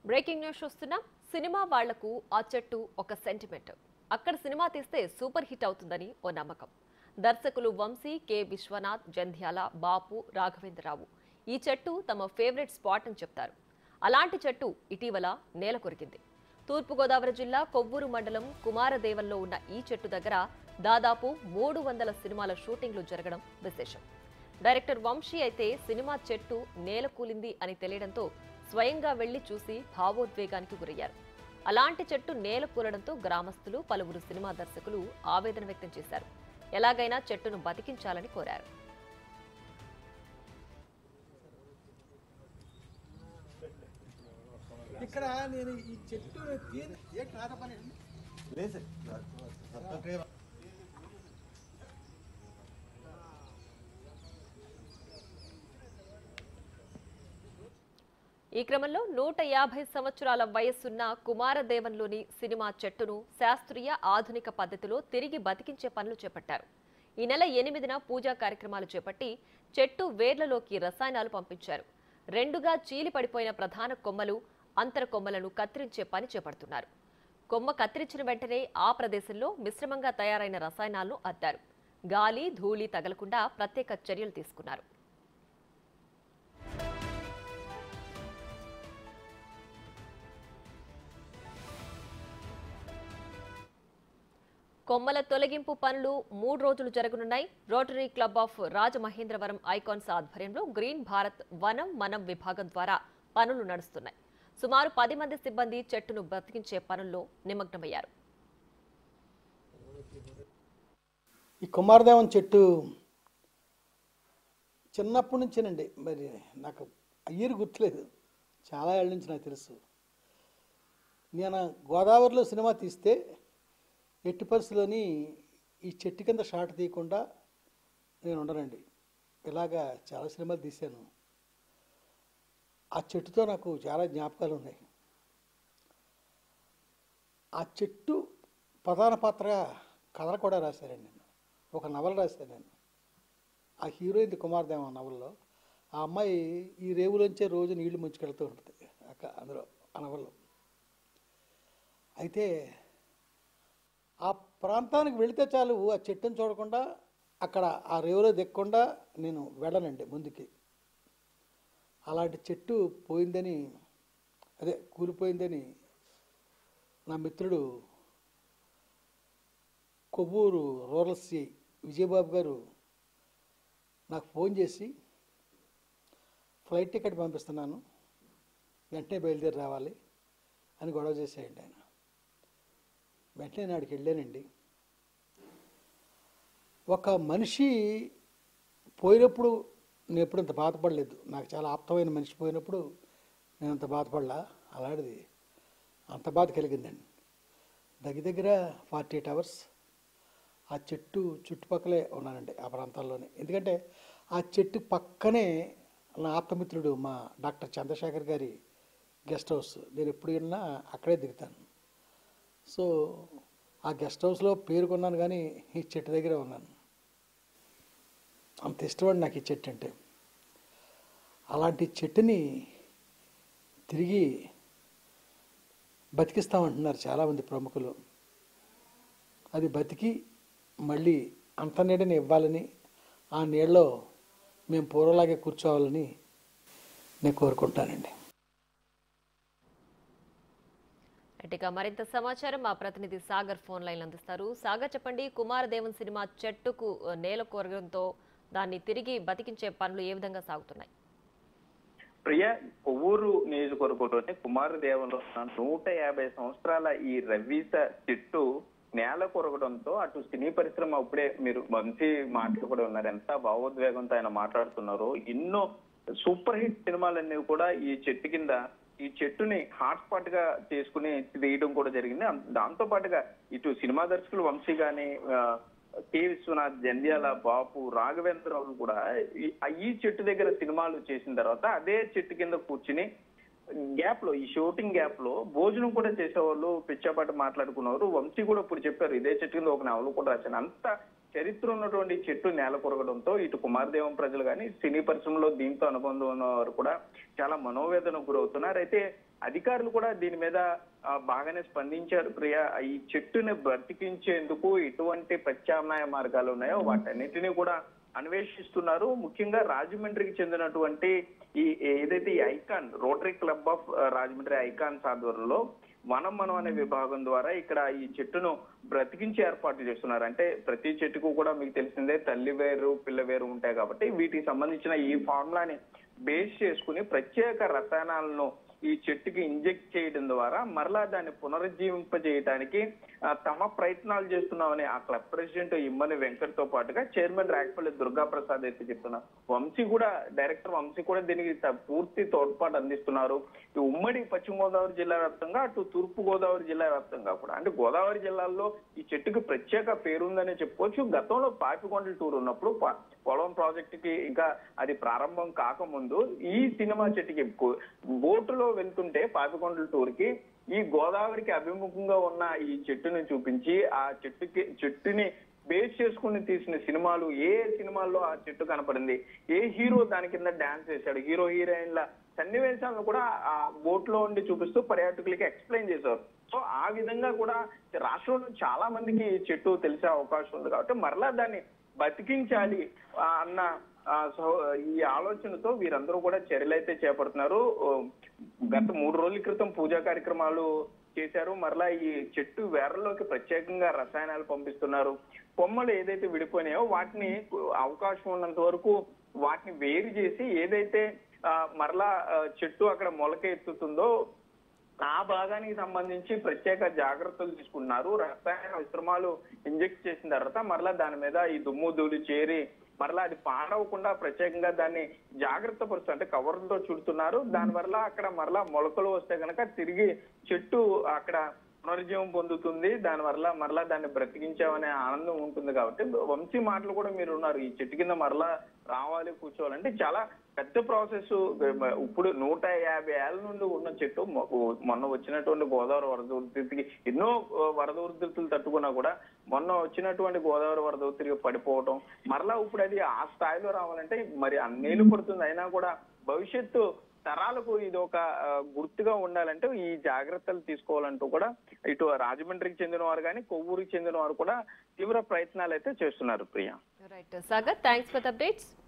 breaking news చూస్తున్నాం cinema వాళ్లకు ఆ చెట్టు ఒక సెంటిమెంట్ అక్కడ సినిమా తీస్తే సూపర్ హిట్ అవుతుందని ఓ నమ్మకం దర్శకులు వంశీ కె విశ్వనాథ్ జంధ్యాల బాపు రాఘవేంద్రరావు ఈ చెట్టు తమ ఫేవరెట్ స్పాట్ అని చెప్తారు అలాంటి చెట్టు ఇటీవల నేల కొరికింది తూర్పుగోదావరి జిల్లా కొవ్వూరు మండలం కుమారదేవంలో ఉన్న ఈ చెట్టు దగ్గర దాదాపు మూడు వందల సినిమాల షూటింగ్లు జరగడం విశేషం డైరెక్టర్ వంశీ అయితే సినిమా చెట్టు నేల కూలింది అని తెలియడంతో స్వయంగా వెళ్లి చూసి భావోద్వేగానికి గురయ్యారు అలాంటి చెట్టు నేల కూలడంతో గ్రామస్తులు పలువురు సినిమా దర్శకులు ఆవేదన వ్యక్తం చేశారు ఎలాగైనా చెట్టును బతికించాలని కోరారు ఇక్కడ నేను ఈ చెట్టు తీరు ఏ రాత పని లేదు ఈ క్రమంలో నూట యాభై సంవత్సరాల వయస్సున్న కుమారదేవంలోని సినిమా చెట్టును శాస్త్రీయ ఆధునిక పద్ధతిలో తిరిగి బతికించే పనులు చేపట్టారు ఈ నెల ఎనిమిదిన పూజా కార్యక్రమాలు చేపట్టి చెట్టు వేర్లలోకి రసాయనాలు పంపించారు రెండుగా చీలి పడిపోయిన ప్రధాన కొమ్మలు అంతర కొమ్మలను కత్తిరించే పని చేపడుతున్నారు కొమ్మ కత్తిరించిన వెంటనే ఆ ప్రదేశంలో మిశ్రమంగా తయారైన రసాయనాలను అద్దారు గాలి ధూళి తగలకుండా ప్రత్యేక చర్యలు తీసుకున్నారు కొమ్మల తొలగింపు పనులు మూడు రోజులు జరగనున్నాయి Rotary Club of Rajamahendravaram icons ఆధ్వర్యంలో గ్రీన్ భారత్ వనం మనం విభాగం ద్వారా పనులు నడుస్తున్నాయి సుమారు పది మంది సిబ్బంది చెట్టును బతికించే పనుల్లో నిమగ్నమయ్యారు ఈ కుమారదేవం చెట్టు చిన్నప్పటి నుంచేనండి మరి నాకు అయ్యేరు గుర్తులేదు చాలా ఏళ్ళ నుంచి నాకు తెలుసు నేను గోదావరిలో సినిమా తీస్తే ఎట్టి పరిస్థితిలోని ఈ చెట్టు కింద షాట్ తీయకుండా నేను ఉండనండి ఇలాగా చాలా సినిమాలు తీశాను ఆ చెట్టుతో నాకు చాలా జ్ఞాపకాలు ఉన్నాయి ఆ చెట్టు ప్రధాన పాత్రగా కథలు కూడా రాశానండి నేను ఒక నవల రాశాను నేను ఆ హీరోయిన్ కుమారదేవ నవల్లో ఆ అమ్మాయి ఈ రేవులోంచే రోజు నీళ్లు ముంచుకెళ్తూ ఉంటుంది అక్క అందులో ఆ నవల్లో అయితే ఆ ప్రాంతానికి వెళితే చాలు ఆ చెట్టును చూడకుండా అక్కడ ఆ రేవులో దిక్కకుండా నేను వెళ్ళనండి ముందుకి అలాంటి చెట్టు పోయిందని అదే కూలిపోయిందని నా మిత్రుడు కొవ్వూరు రూరల్ సిఐ విజయబాబు గారు నాకు ఫోన్ చేసి ఫ్లైట్ టికెట్ పంపిస్తున్నాను వెంటనే బయలుదేరి రావాలి అని గొడవ చేసేయండి ఆయన వెంటనే నాడికి వెళ్ళానండి ఒక మనిషి పోయినప్పుడు నేను ఎప్పుడు ఇంత బాధపడలేదు నాకు చాలా ఆప్తమైన మనిషి పోయినప్పుడు నేను అంత బాధపడలా అలాంటిది అంత బాధ కలిగిందండి దగ్గర దగ్గర ఫార్టీ ఎయిట్ అవర్స్ ఆ చెట్టు చుట్టుపక్కలే ఉన్నానండి ఆ ప్రాంతాల్లోనే ఎందుకంటే ఆ చెట్టు పక్కనే నా ఆప్తమిత్రుడు మా డాక్టర్ చంద్రశేఖర్ గారి గెస్ట్ హౌస్ నేను ఎప్పుడు వెళ్ళినా అక్కడే దిగుతాను సో ఆ గెస్ట్ హౌస్లో పేరుకున్నాను కానీ ఈ చెట్టు దగ్గరే ఉన్నాను అంత ఇష్టపడి నాకు ఈ చెట్టు అంటే అలాంటి చెట్టుని తిరిగి బతికిస్తామంటున్నారు చాలామంది ప్రముఖులు అది బతికి మళ్ళీ అంత నీడని ఇవ్వాలని ఆ నీళ్ళలో మేము పూర్వలాగే కూర్చోవాలని నేను కోరుకుంటానండి ఇక మరింత సమాచారం మా ప్రతినిధి సాగర్ ఫోన్ లైన్ అందిస్తారు సాగర్ చెప్పండి కుమారదేవన్ సినిమా చెట్టుకు ఆ, నేల కోరడంతో దాన్ని తిరిగి బతికించే పనులు ఏ విధంగా సాగుతున్నాయి ప్రియ కొవ్వూరు నియోజకవర్గంలోని కుమారదేవంలో ఉన్న నూట యాభై సంవత్సరాల ఈ రవీస చెట్టు నేల కొరగడంతో అటు సినీ పరిశ్రమ అప్పుడే మీరు మంచి మాటలు కూడా ఉన్నారు ఎంత భావోద్వేగంతో ఆయన మాట్లాడుతున్నారు ఎన్నో సూపర్ హిట్ సినిమాలన్నీ కూడా ఈ చెట్టు కింద ఈ చెట్టుని హాట్ స్పాట్ గా చేసుకుని వేయడం కూడా జరిగింది అం- దాంతో పాటుగా ఇటు సినిమా దర్శకులు వంశీ గాని ఆ, కె విశ్వనాథ్ జంధ్యాల బాపు రాఘవేంద్రరావు కూడా ఈ- ఈ చెట్టు దగ్గర సినిమాలు చేసిన తర్వాత అదే చెట్టు కింద కూర్చుని గ్యాప్ లో ఈ షూటింగ్ గ్యాప్ లో భోజనం కూడా చేసేవాళ్ళు పిచ్చాపాటి మాట్లాడుకున్నారు వంశీ కూడా ఇప్పుడు చెప్పారు ఇదే చెట్టు కింద ఒక నవలు కూడా రాశాను అంత చరిత్ర ఉన్నటువంటి చెట్టు నేల కొరగడంతో ఇటు కుమారదేవం ప్రజలు కానీ సినీ పరిశ్రమలో దీంతో అనుబంధం ఉన్న వారు కూడా చాలా మనోవేదనకు గురవుతున్నారు అయితే అధికారులు కూడా దీని మీద ఆ, బాగానే స్పందించారు ప్రియ ఈ చెట్టుని బ్రతికించేందుకు ఎటువంటి ప్రత్యామ్నాయ మార్గాలు ఉన్నాయో వాటన్నిటినీ కూడా అన్వేషిస్తున్నారు ముఖ్యంగా రాజమండ్రికి చెందినటువంటి ఈ ఏదైతే ఈ icon Rotary Club of Rajahmundry icons ఆధ్వర్యంలో వనం మనం అనే విభాగం ద్వారా ఇక్కడ ఈ చెట్టును బ్రతికించి ఏర్పాటు చేస్తున్నారు అంటే ప్రతి చెట్టుకు కూడా మీకు తెలిసిందే తల్లి వేరు పిల్ల వేరు ఉంటాయి కాబట్టి వీటికి సంబంధించిన ఈ ఫార్ములాని బేస్ చేసుకుని ప్రత్యేక రసాయనాలను ఈ చెట్టుకి ఇంజెక్ట్ చేయడం ద్వారా మరలా దాన్ని పునరుజ్జీవింపజేయడానికి ఆ, తమ ప్రయత్నాలు చేస్తున్నామని ఆ క్లబ్ ప్రెసిడెంట్ ఇమ్మని వెంకట్ తో పాటుగా చైర్మన్ రాయపల్లి దుర్గా ప్రసాద్ అయితే చెప్తున్నారు వంశీ కూడా డైరెక్టర్ వంశీ కూడా దీనికి త- పూర్తి తోడ్పాటు అందిస్తున్నారు ఈ ఉమ్మడి పశ్చిమ గోదావరి జిల్లా వ్యాప్తంగా అటు తూర్పు గోదావరి జిల్లా వ్యాప్తంగా కూడా అంటే గోదావరి జిల్లాల్లో ఈ చెట్టుకి ప్రత్యేక పేరుందనే చెప్పుకోవచ్చు గతంలో పాపికొండల టూర్ ఉన్నప్పుడు ప- పొలం ప్రాజెక్ట్ కి ఇంకా అది ప్రారంభం కాకముందు ఈ సినిమా చెట్టుకి బో- బోటులో వెళ్తుంటే పాపికొండల టూర్ కి ఈ గోదావరికి అభిముఖంగా ఉన్న ఈ చెట్టుని చూపించి ఆ చెట్టుకి చెట్టుని బేస్ చేసుకుని తీసిన సినిమాలు ఏ సినిమాల్లో ఆ చెట్టు కనపడింది ఏ హీరో దాని కింద డాన్స్ చేశాడు హీరో హీరోయిన్ల సన్నివేశాలను కూడా ఆ బోట్ లో ఉండి చూపిస్తూ పర్యాటకులకి ఎక్స్ప్లెయిన్ చేశారు సో ఆ విధంగా కూడా రాష్ట్రంలో చాలా మందికి ఈ చెట్టు తెలిసే అవకాశం ఉంది కాబట్టి మరలా దాన్ని బతికించాలి ఆ, అన్న ఆ, సో ఈ ఆలోచనతో వీరందరూ కూడా చర్యలు అయితే చేపడుతున్నారు ఓ, గత మూడు రోజుల క్రితం పూజా కార్యక్రమాలు చేశారు మరలా ఈ చెట్టు వేర్లలోకి ప్రత్యేకంగా రసాయనాలు పంపిస్తున్నారు కొమ్మలు ఏదైతే విడిపోయినాయో వాటిని అవకాశం ఉన్నంత వరకు వాటిని వేరు చేసి ఏదైతే ఆ, మరలా ఆ, చెట్టు అక్కడ మొలక ఎత్తుతుందో ఆ భాగానికి సంబంధించి ప్రత్యేక జాగ్రత్తలు తీసుకున్నారు రసాయన విశ్రమాలు ఇంజెక్ట్ చేసిన తర్వాత మరలా దాని మీద ఈ దుమ్ము ధూళి చేరి మరలా అది పాడవకుండా ప్రత్యేకంగా దాన్ని జాగ్రత్త పరుస్తూ అంటే కవర్లతో చుడుతున్నారు దాని వల్ల అక్కడ మరలా మొలకలు వస్తే కనుక తిరిగి చెట్టు అక్కడ పునరుజ్జీవం పొందుతుంది దాని వల్ల మరలా దాన్ని బ్రతికించామనే ఆనందం ఉంటుంది కాబట్టి వంశీ మాటలు కూడా మీరు ఉన్నారు ఈ చెట్టు కింద మరలా రావాలి కూర్చోవాలంటే చాలా పెద్ద ప్రాసెస్ ఇప్పుడు నూట యాభై ఏళ్ళ నుండి ఉన్న చెట్టు మొ- మొన్న వచ్చినటువంటి గోదావరి వరద ఉధృతికి ఎన్నో ఆ, వరద ఉధృతులు తట్టుకున్నా కూడా మొన్న వచ్చినటువంటి గోదావరి వరద ఉధృతికి పడిపోవటం మరలా ఇప్పుడు అది ఆ స్థాయిలో రావాలంటే మరి అన్నేళ్ళు పడుతుంది అయినా కూడా భవిష్యత్తు తరాలకు ఇది ఒక ఆ, గుర్తుగా ఉండాలంటే ఈ జాగ్రత్తలు తీసుకోవాలంటూ కూడా ఇటు రాజమండ్రికి చెందిన వారు కానీ కొవ్వూరికి చెందిన వారు కూడా తీవ్ర ప్రయత్నాలు అయితే చేస్తున్నారు Priya right Sagar thanks for the updates